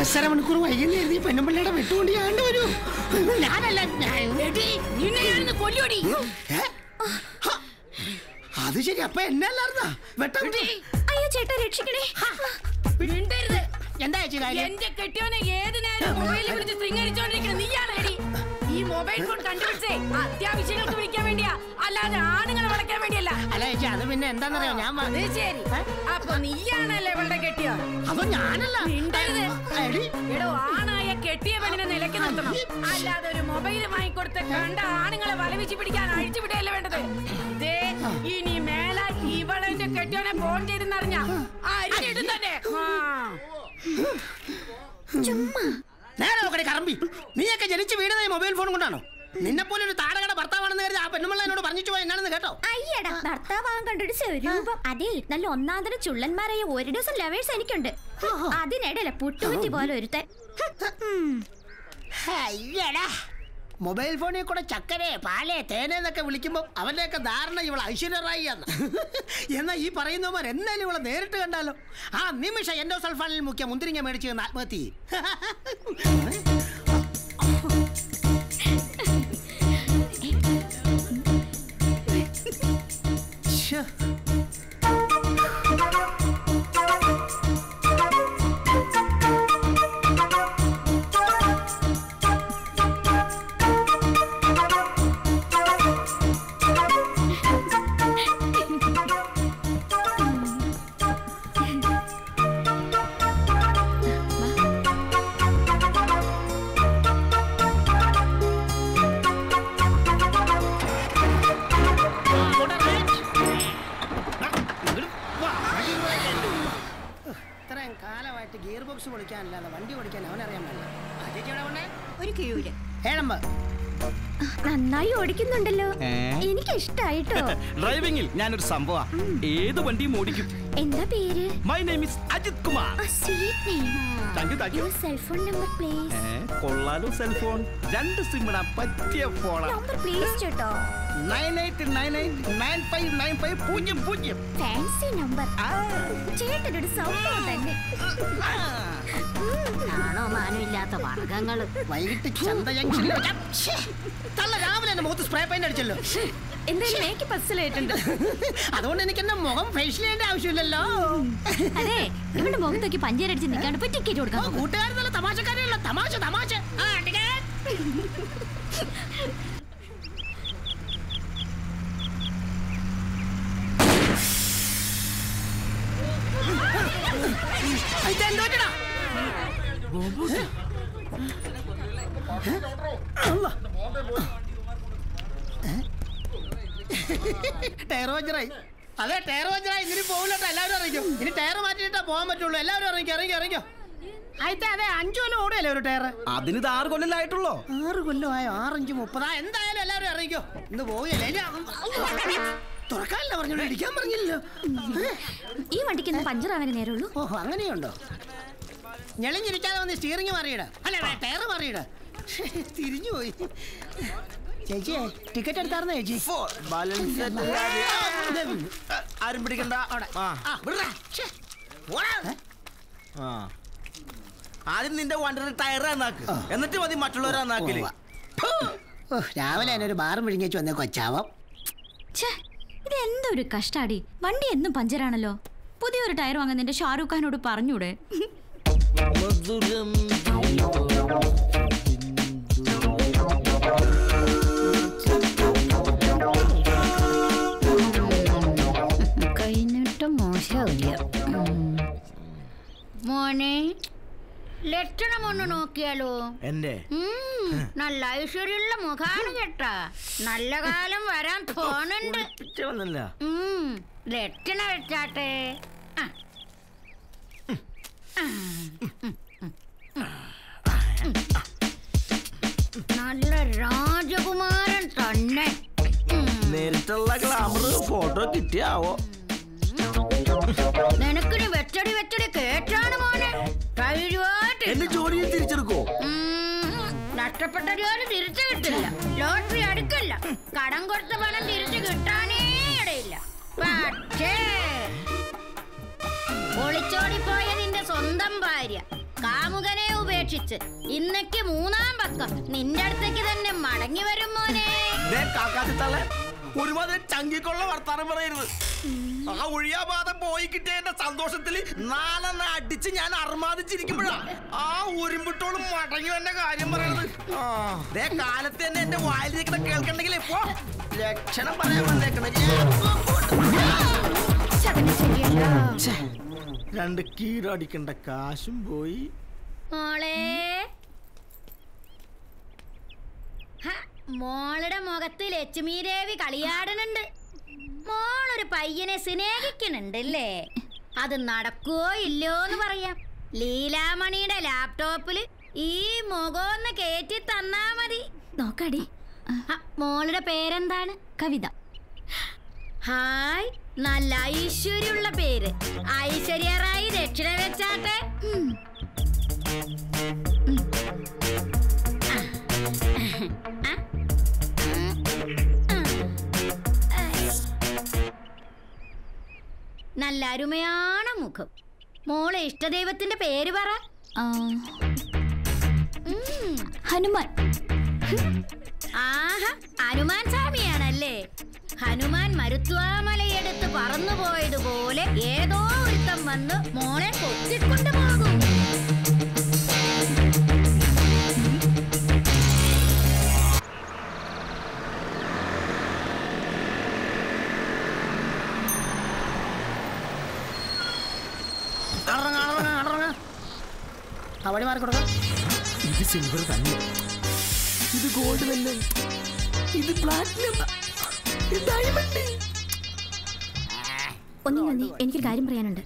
അരസര മണിക്കൂർ വൈകുന്നേരം എഴുതി പെണ്ണുമ്പിള്ളയുടെ വിട്ടുകൊണ്ട് ഞാൻ വരൂ ഞാനല്ല ഞാൻ നിന്നെ ഞാനിന്ന് കൊല്ലുവടി ഏ? ഹ, അത് ശരി അപ്പൊ എന്നെ അല്ലായിരുന്നാ വെട്ടം അയ്യോ ചേട്ടാ രക്ഷിക്കണേ മിണ്ടരുത് എന്താ ചേച്ചി കാര്യം എന്റെ കെട്ടിയോനെ ഏത് നേരം മൊബൈലിൽ വിളിച്ച് ശൃംഗരിച്ചോണ്ടിരിക്കുന്ന നീയാണേടി ഈ മൊബൈൽ ഫോൺ കണ്ടുപിടിച്ചേ അത്യാവശ്യങ്ങൾക്ക് വിളിക്കാൻ വേണ്ടിയാ അല്ലാതെ ആണുങ്ങളെ വിളിക്കാൻ വേണ്ടിയല്ല അല്ല ചേച്ചി അത് പിന്നെ എന്താന്നറിയോ ഞാൻ വ- അത് ശരി അപ്പൊ നീയാണല്ലേ ഇവളുടെ കെട്ടിയോ അത് ഞാനല്ല മിണ്ടരുത് എടി, എടോ ആണായ കെട്ടിയ പെണ്ണിനെ നിലയ്ക്ക് നിർത്തണം അല്ലാതെ ഒരു മൊബൈൽ വാങ്ങിക്കൊടുത്ത് കണ്ട ആണുങ്ങളെ വലവിച്ച് പിടിക്കാൻ അഴിച്ചു വിടുകയല്ല വേണ്ടത് ദേ ഇനി മേലാൽ ഇവളെന്റെ കെട്ടിയോനെ ഫോൺ ചെയ്തെന്നറിഞ്ഞ അരിഞ്ഞിടും തന്നെ ആ. നേരെ നോക്കടി കറമ്പി നീയൊക്കെ ജനിച്ച് വീടുന്ന ഈ മൊബൈൽ ഫോൺ കൊണ്ടാണോ നിന്നെ പോലെ ഒരു താടകട ഭർത്താവാണെന്ന് കരുതി ആ പെണ്ണുമ്പിള്ള എന്നോട് പറഞ്ഞു പോയി എന്നാണെന്ന് കേട്ടോ അയ്യടാ ഭർത്താവാൻ കണ്ടൊരു സ്വരൂപം അതെ നല്ല ഒന്നാന്തര ചുള്ളന്മാരായ ഒരു ഡസൻ ലവേഴ്സ് എനിക്കുണ്ട് അതിനിടയിലെ പുട്ടുകുറ്റി പോലെ ഒരുത്തൻ ഉം. അയ്യടാ മൊബൈൽ ഫോണിൽ കൂടെ ചക്കരെ പാലേ തേനെന്നൊക്കെ വിളിക്കുമ്പോൾ അവന്റെയൊക്കെ ധാരണ ഇവൾ ഐശ്വര്യറായി എന്ന് എന്നാ ഈ പറയുന്നവന്മാർ എന്നാലും ഇവളെ നേരിട്ട് കണ്ടാലോ ആ നിമിഷം എൻഡോ സൾഫാനിൽ മുഖ്യ മുന്തിരിങ്ങ മേടിച്ച് നിന്ന് ആത്മഹത്യ ചെയ്യും. ശ്ശോ. ഇത്രയും കാലമായിട്ട് ഗിയർ ബോക്സ് പൊളിക്കാനല്ലാതെ വണ്ടി ഓടിക്കാൻ അവനറിയാൻ പാടില്ല ആ, ചേച്ചി എവിടെ കൊണ്ടേ ഒരു കിഴൂര് ഏഴമ്പ് നന്നായി ഓടിക്കുന്നുണ്ടല്ലോ എനിക്ക് ഇഷ്ടായിട്ടോ ഡ്രൈവിംഗിൽ ഞാനൊരു സംഭവ ഏത് വണ്ടിയും ഓടിക്കും എന്താ പേര് my name is Ajith Kumar sweet name thank you thank you your cellphone number please കൊള്ളാലോ സെൽഫോൺ രണ്ട് സിം ഇടാൻ പറ്റിയ ഫോണാ നമ്പർ പ്ലീസ് ചേട്ടോ nine eight nine eight nine five nine five പൂജ്യം പൂജ്യം ഫാൻസി നമ്പർ ചേട്ടനൊരു സൗന്ദര്യം തന്നെ ആണോ മാനം ഇല്ലാത്ത വർഗങ്ങള് വൈകിട്ട് ചന്ത ജംഗ്ഷനിൽ വെച്ചാ, ശ്ശേ, തള്ള രാവിലെ എന്റെ മുഖത്ത് സ്പ്രേ പെയിന്റ് അടിച്ചല്ലോ എന്തായാലും മേക്കപ്പ് അസലായിട്ടുണ്ട് അതുകൊണ്ട് എനിക്ക് എന്റെ മുഖം ഫേഷ്യൽ ചെയ്യേണ്ട ആവശ്യമില്ലല്ലോ അതെ ഇവിടെ മുഖത്തൊക്കെ പഞ്ചേരടിച്ച് നിൽക്കാണ്ട് പോയി ടിക്കറ്റ് കൊടുക്കാൻ നോക്ക്. കൂട്ടുകാർ നല്ല തമാശക്കാരെയല്ല തമാശ തമാശ ആ, ടിക്കറ്റ്. ഇതെന്തോ പറ്റടാ? അള്ളാ. ടയർ പഞ്ചറായി അതെ ടയർ പഞ്ചറായി ഇനി പോകില്ലട്ടോ എല്ലാവരും അറിയിക്കും ഇനി ടയർ മാറ്റിയിട്ടാ പോകാൻ പറ്റുള്ളൂ എല്ലാവരും ഇറങ്ങിക്കോ ഇറങ്ങിക്കോ ഇറങ്ങിക്കോ ആയിത്തെ അതെ അഞ്ചു കൊല്ലം ഓടുകയല്ലേ ഒരു ടയർ അതിന് ഇത് ആറ് കൊല്ലമായിട്ടുള്ളോ ആറ് കൊല്ലമായോ ആറഞ്ച് മുപ്പതാ എന്തായാലും എല്ലാവരും ഇറങ്ങിക്കോ ഇന്ന് പോവുകയല്ലേ ഇനി തുറക്കാനല്ല പറഞ്ഞോളൂ ഇടിക്കാൻ പറഞ്ഞില്ലല്ലോ ഈ വണ്ടിക്ക് ഇന്ന് പഞ്ചർ ആവാനേ നേരമുള്ളൂ ഓഹോ അങ്ങനെയുണ്ടോ ഞെളിഞ്ഞിരിക്കാതെ വന്ന് സ്റ്റിയറിംഗ് മാറിയിട അല്ല ടയർ മാറിയിട തിരിഞ്ഞു പോയി ചേച്ചിയെ ടിക്കറ്റ് എടുത്താർന്നോ ചേച്ചി ബാലൻസ് ആരും പിടിക്കണ്ട അവിടെ. ആ. ആ, വിടടാ. ശ്ശേ. പോടാ. ആ. ആദ്യം നിന്റെ വണ്ടിയുടെ ടയർ നന്നാക്ക് എന്നിട്ട് മതി മറ്റുള്ളവരെ നന്നാക്കല് ഉവ്വ. ഓ, രാവിലെ തന്നെ ഒരു ബാറും വിഴുങ്ങിച്ചു വന്നേ കൊച്ചാവം ഛേ ഇത് എന്തോ ഒരു കഷ്ടാടി വണ്ടി എന്നും പഞ്ചറാണല്ലോ പുതിയൊരു ടയർ വാങ്ങാൻ നിന്റെ ഷാറൂഖ് ഖാനോട് പറഞ്ഞൂടെ മധുരം കഴിഞ്ഞിട്ട് മോശമില്ല മോനെ ലക്ഷണം ഒന്ന് നോക്കിയാലോ എന്റെ ഉം, നല്ല ഐശ്വര്യമുള്ള മുഖാണ് കേട്ടാ നല്ല കാലം വരാൻ തോന്നുന്നുണ്ട് പിറ്റേ വന്നല്ല ഉം, ലക്ഷണം വെച്ചാട്ടെ ആ. നല്ല രാജകുമാരൻ തന്നെ ഉം. നേരിട്ടുള്ള ഗ്ലാമർ ഫോട്ടോ കിട്ടിയാവോ നിനക്കിനി വെച്ചടി വെച്ചടി കേട്ടാണ് മോനെ ധൈര്യമായിട്ട് എന്റെ ജോലിയിൽ തിരിച്ചെടുക്കോ ഉം. നഷ്ടപ്പെട്ട ജോലി തിരിച്ചു കിട്ടില്ല ലോട്ടറി അടുക്കല്ല കടം കൊടുത്ത പണം തിരിച്ചു കിട്ടാനേ ഇടയില്ല പക്ഷേ ഒളിച്ചോടിപ്പോയ നിന്റെ സ്വന്തം ഭാര്യ കാമുകനെ ഉപേക്ഷിച്ച് ഇന്നയ്ക്ക് മൂന്നാം പക്കം നിന്റെ അടുത്തേക്ക് തന്നെ മടങ്ങി വരും മോനെ ദേ കാക്കാത്തിത്തള്ളെ ഒരുമാതിരി ചങ്കിക്കൊള്ള വർത്താനം പറയരുത് ആ ഒഴിയാപാത പോയി കിട്ടിയ എന്റെ സന്തോഷത്തില് നാലെണ്ണ അടിച്ച് ഞാൻ അർമാദിച്ചിരിക്കുമ്പോഴാ ആ ഉരുമ്പിട്ടോളും മടങ്ങി എന്റെ കാര്യം പറയണത് ആ, ദേ കാലത്ത് തന്നെ എന്റെ വായിലിരിക്കണ കേൾക്കണ്ടെങ്കിലേ പോ ലക്ഷണം പറയാൻ വന്നേക്കണ ശകലം ശരിയല്ല രണ്ട് കീഴടിക്കണ്ട കാശും പോയി മോളെ ഹ, മോളുടെ മുഖത്ത് ലക്ഷ്മി ദേവി കളിയാടണുണ്ട് മോളൊരു പയ്യനെ സ്നേഹിക്കണുണ്ടല്ലേ അത് നടക്കുവോ ഇല്ലയോ എന്ന് പറയാം ലീലാമണിയുടെ ലാപ്ടോപ്പിൽ ഈ മുഖം ഒന്ന് കേറ്റി തന്നാ മതി നോക്കാടി ഹ, മോളുടെ പേരെന്താണ് കവിത ഹായ് നല്ല ഐശ്വര്യമുള്ള പേര് ഐശ്വര്യ റായി ദക്ഷിണ വെച്ചാട്ടെ ആ. നല്ല അരുമയാണ് മുഖം മോളെ ഇഷ്ടദൈവത്തിന്റെ പേര് പറ ആ, ഉം. ഹനുമാൻ ആഹാ ഹനുമാൻ സ്വാമിയാണല്ലേ ഹനുമാൻ മരുത്വാമലയെടുത്ത് പറന്നുപോയതുപോലെ ഏതോ ഒരുത്തം വന്ന് മോളെ കൊത്തിക്കൊണ്ടു പോകും അടറങ്ങ, അടറങ്ങ, അടറങ്ങ. ആ വഴി മാറി കൊടുക്ക ഇത് സിൽവർ തന്നെ ഇത് ഗോൾഡ് തന്നെ ഇത് പ്ലാറ്റിനം ഇത് ഡയമണ്ട് ഒന്നി ഒന്നി എനിക്കൊരു കാര്യം പറയാനുണ്ട്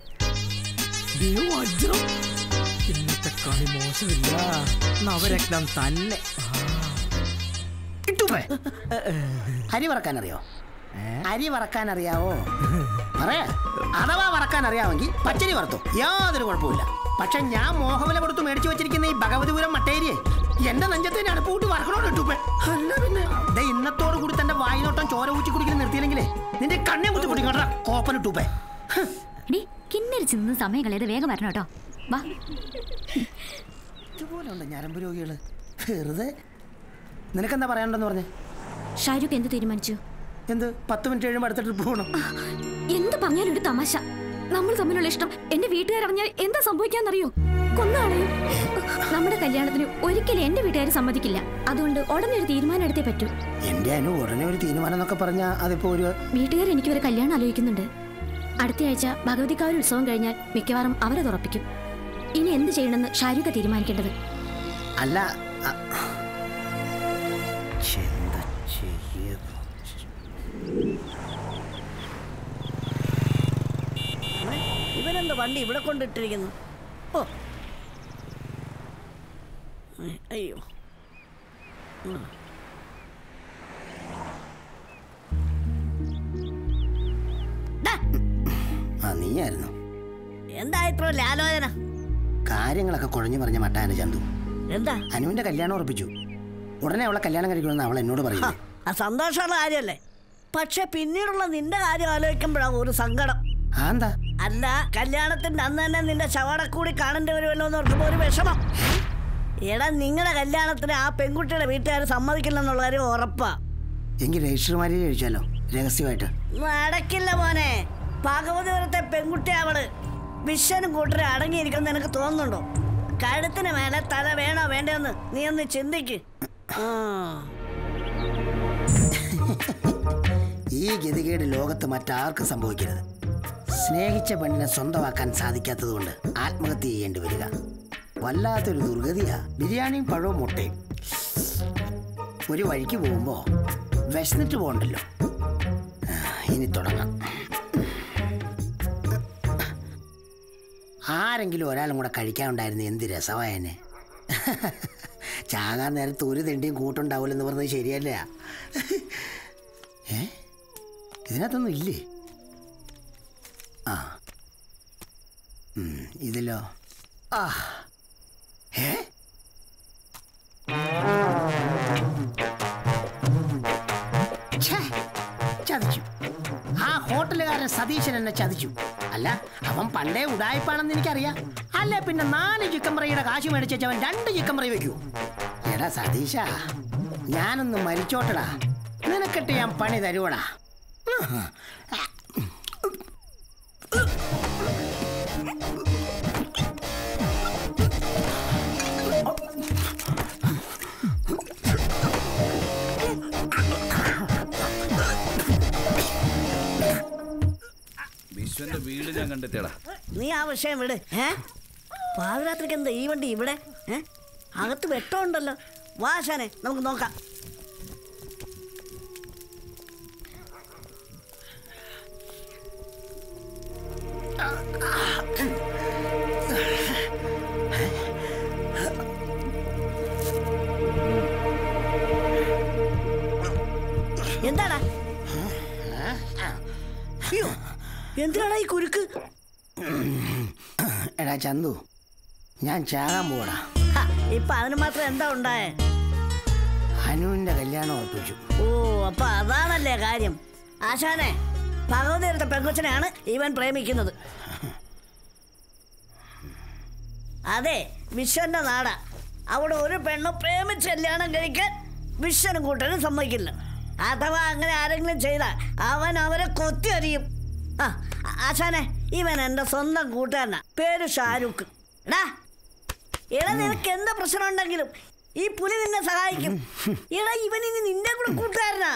വജ്രം ഇന്നത്തെ കളി മോശമില്ല നവരത്നം തന്നെ ഇട്ടുപ്പേ അരി വറക്കാൻ അറിയോ അരി വറക്കാൻ അറിയാവോ പറയാ അഥവാ വറക്കാൻ അറിയാമെങ്കിൽ പച്ചരി വറുത്തു യാതൊരു കുഴപ്പമില്ല പക്ഷെ ഞാൻ മോഹവില കൊടുത്ത് മേടിച്ചു വെച്ചിരിക്കുന്ന ഈ ഭഗവതിപുരം മട്ടേരിയെ എന്റെ നെഞ്ചത്തിന് അടുപ്പ് കൂട്ടി വറക്കണോട് ഇട്ടുപ്പേ അല്ല പിന്നെ ദേ ഇന്നത്തോട് കൂടി തന്റെ വായിനോട്ടം ചോര ഊച്ചി കുടിക്കുന്ന നിർത്തിയില്ലെങ്കിലേ നിന്റെ കണ്ണെ കുത്തി കുടിക്കണ്ട കോപ്പൻ ഇട്ടുപ്പേ എടി കിന്നരിച്ച് നിന്ന് സമയം കളയത് വേഗം വരണം കേട്ടോ വാ ഇതുപോലെ ഉണ്ട് ഞരമ്പ് രോഗികള് വെറുതെ നിനക്കെന്താ പറയാനുണ്ടെന്ന് പറഞ്ഞേ ഷാരൂഖ് എന്ത് തീരുമാനിച്ചു എന്ത് പത്ത് മിനിറ്റ് കഴിയുമ്പോൾ അടുത്ത ട്രിപ്പ് പോകണം എന്ത് പറഞ്ഞാലും ഒരു തമാശ നമ്മൾ തമ്മിലുള്ള ഇഷ്ടം എന്റെ വീട്ടുകാരറിഞ്ഞാൽ എന്താ സംഭവിക്കാന്നറിയോ കൊന്നാളെയും നമ്മുടെ കല്യാണത്തിന് ഒരിക്കലും എന്റെ വീട്ടുകാർ സമ്മതിക്കില്ല അതുകൊണ്ട് ഉടനെ ഒരു തീരുമാനം എടുത്തേ പറ്റൂ എന്റെ അനു ഉടനെ ഒരു തീരുമാനം എന്നൊക്കെ പറഞ്ഞാൽ അതിപ്പോ ഒരു വീട്ടുകാർ എനിക്ക് ഒരു കല്യാണം ആലോചിക്കുന്നുണ്ട് അടുത്ത ആഴ്ച ഭഗവതിക്കാവ് ഉത്സവം കഴിഞ്ഞാൽ മിക്കവാറും അവരത് ഉറപ്പിക്കും ഇനി എന്ത് ചെയ്യണമെന്ന് ഷാരൂഖ തീരുമാനിക്കേണ്ടത് അല്ല അ- എന്താ ചെയ്യ- ഇവനെന്താ വണ്ടി ഇവിടെ കൊണ്ടിട്ടിരിക്കുന്നു ഓ അയ്- അയ്യോ ദാ, ആ നീയായിരുന്നു എന്താ ഇത്ര വലിയ ആലോചന കാര്യങ്ങളൊക്കെ കുഴഞ്ഞു പറഞ്ഞ മട്ടാന ചന്തു എന്താ അനുവിന്റെ കല്യാണം ഉറപ്പിച്ചു ഉടനെ അവളെ കല്യാണം കഴിക്കണമെന്ന് അവൾ എന്നോട് ഹ, പറയുന്നത് ആ സന്തോഷമുള്ള കാര്യമല്ലേ പക്ഷെ പിന്നീടുള്ള നിന്റെ കാര്യം ആലോചിക്കുമ്പോഴാണ് ഒരു സങ്കടം ആ എന്താ അല്ല കല്യാണത്തിന്റെ അന്ന് തന്നെ നിന്റെ ശവടക്കൂടി കാണേണ്ടി വരുമല്ലോ എന്ന് ഓർക്കുമ്പോ ഒരു വിഷമം എടാ നിങ്ങളുടെ കല്യാണത്തിന് ആ പെൺകുട്ടിയുടെ വീട്ടുകാർ സമ്മതിക്കില്ലെന്നുള്ള കാര്യം ഉറപ്പാ എങ്കിൽ രജിസ്റ്റർമാരെ കഴിച്ചാലോ രഹസ്യമായിട്ട് നടക്കില്ല മോനെ ഭാഗവതപുരത്തെ പെൺകുട്ടി അവള് വിശ്വനും കൂട്ടരും അടങ്ങിയിരിക്കുന്ന നിനക്ക് തോന്നുന്നുണ്ടോ കഴുത്തിന് മേലെ തല വേണോ വേണ്ടെന്ന് നീ ഒന്ന് ചിന്തിക്ക് ആ. ഈ ഗതികേട് ലോകത്ത് മറ്റാർക്കും സംഭവിക്കരുത് സ്നേഹിച്ച പെണ്ണിനെ സ്വന്തമാക്കാൻ സാധിക്കാത്തതുകൊണ്ട് ആത്മഹത്യ ചെയ്യേണ്ടി വരിക വല്ലാത്തൊരു ദുർഗതിയാ ബിരിയാണിയും പഴവും മുട്ടയും ഒരു വഴിക്ക് പോകുമ്പോ വിശന്നിട്ട് പോകണ്ടല്ലോ ആ, ഇനി തുടങ്ങാം ആരെങ്കിലും ഒരാളും കൂടെ കഴിക്കാനുണ്ടായിരുന്നു എന്ത് രസമായനെ ചാകാൻ നേരത്ത് ഒരു തെണ്ടിയും കൂട്ടുണ്ടാവില്ലെന്ന് പറഞ്ഞത് ശരിയല്ല ഏ ഇതിനകത്തൊന്നും ഇല്ലേ ആ ഉം, ഇതിലോ ആ ഏ ഛേ, ചതിച്ചു ആ ഹോട്ടലുകാരൻ സതീശൻ എന്നെ ചതിച്ചു അല്ല അവൻ പണ്ടേ ഉടായ്പാണെന്ന് എനിക്കറിയാം അല്ലെ പിന്നെ നാല് ചിക്കൻ ഫ്രൈയുടെ കാശ് മേടിച്ചവൻ രണ്ട് ചിക്കൻ ഫ്രൈ വെക്കൂ എടാ സതീശ ഞാനൊന്ന് മരിച്ചോട്ടടാ നിനക്കിട്ട് ഞാൻ പണി തരുവടാ വിശ്വന്റെ വീട് ഞാൻ കണ്ടെത്തിയടാ നീ ആ വിഷയം വിട് ഏ പാതിരാത്രിക്ക് എന്താ ഈ വണ്ടി ഇവിടെ ഏ അകത്ത് വെട്ടമുണ്ടല്ലോ വാശാനെ നമുക്ക് നോക്കാം എന്താടാ അയ്യോ എന്തിനാടാ ഈ കുരുക്ക് എടാ ചന്തു ഞാൻ ചാകാൻ പോടാ ഹ, ഇപ്പൊ അതിന് മാത്രം എന്താ ഉണ്ടായേ അനുവിന്റെ കല്യാണം ഉറപ്പിച്ചു ഓ അപ്പൊ അതാണല്ലേ കാര്യം ആശാനെ ഭഗവതി എടുത്ത പെങ്കൊച്ചനെയാണ് ഇവൻ പ്രേമിക്കുന്നത് അതെ വിശ്വന്റെ നാടാ അവിടെ ഒരു പെണ്ണ് പ്രേമിച്ച് കല്യാണം കഴിക്കാൻ വിശ്വനും കൂട്ടനും സമ്മതിക്കില്ല അഥവാ അങ്ങനെ ആരെങ്കിലും ചെയ്താൽ അവൻ അവരെ കൊത്തി അറിയും ആ ആശാനെ ഇവൻ എൻ്റെ സ്വന്തം കൂട്ടുകാരനാ പേര് ഷാരൂഖ് എടാ എടാ നിനക്ക് എന്ത് പ്രശ്നം ഉണ്ടെങ്കിലും ഈ പുലി നിന്നെ സഹായിക്കും എടാ ഇവൻ ഇനി നിന്റെ കൂടെ കൂട്ടുകാരനാ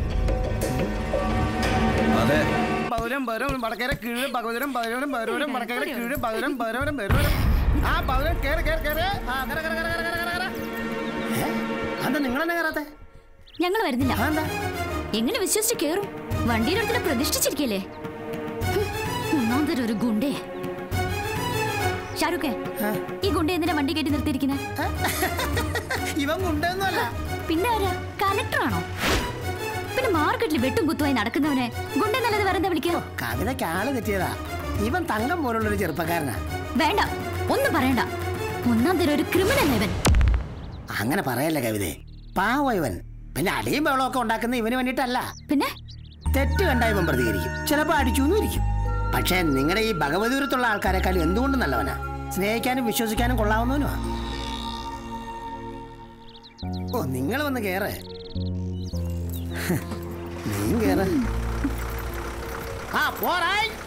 അതെ പൗരം പൗരം വടക്കേര കീഴ് ഭഗവതരം പൗരം പൗരം വടക്കേര കീഴ് പൗരം പൗരം പൗരം ആ പൗരം കേറ് കേറ് കേറ് ആ കര കര കര കര കര കര ഏ? അതെന്താ നിങ്ങളെന്നെ കയറാത്തെ ഞങ്ങൾ വരുന്നില്ല അതെന്താ എങ്ങനെ വിശ്വസിച്ച് കേറും വണ്ടിയുടെ അടുത്ത് പ്രതിഷ്ഠിച്ചിരിക്കല്ലേ ഹും, ഒന്നാം തരം ഒരു ഗുണ്ടേ ഷാരൂഖേ ഈ ഗുണ്ട എന്തിനാ വണ്ടി കയറ്റി നിർത്തിയിരിക്കുന്നത് ഇവൻ കൊണ്ടൊന്നുമല്ല പിന്നെ ആരാ കലക്ടറാണോ പിന്നെ മാർക്കറ്റിൽ വെട്ടും കുത്തുമായി നടക്കുന്നവനെ ഗുണ്ട നല്ലത് വേറെ എന്താ വിളിക്കുക കവിതയ്ക്ക് ആള് തെറ്റിയതാ ഇവൻ തങ്കം പോലുള്ളൊരു ചെറുപ്പക്കാരനാ വേണ്ട ഒന്നും പറയണ്ട ഒന്നാം തരം ഒരു ക്രിമിനൽ ഇവൻ അങ്ങനെ പറയല്ലേ കവിതേ പാവ ഇവൻ പിന്നെ അടിയും ബഹളമൊക്കെ ഉണ്ടാക്കുന്ന ഇവന് വേണ്ടിയിട്ടല്ല പിന്നെ തെറ്റ് കണ്ട ഇവൻ പ്രതികരിക്കും ചിലപ്പോൾ അടിച്ചു ഇരിക്കും പക്ഷേ നിങ്ങളുടെ ഈ ഭഗവതപുരത്തുള്ള ആൾക്കാരെക്കാളും എന്തുകൊണ്ട് നല്ലവനാ സ്നേഹിക്കാനും വിശ്വസിക്കാനും കൊള്ളാവുന്നവനുമാ ഓ നിങ്ങൾ വന്ന് കേറ് നീ കേറ് ആ പോറായി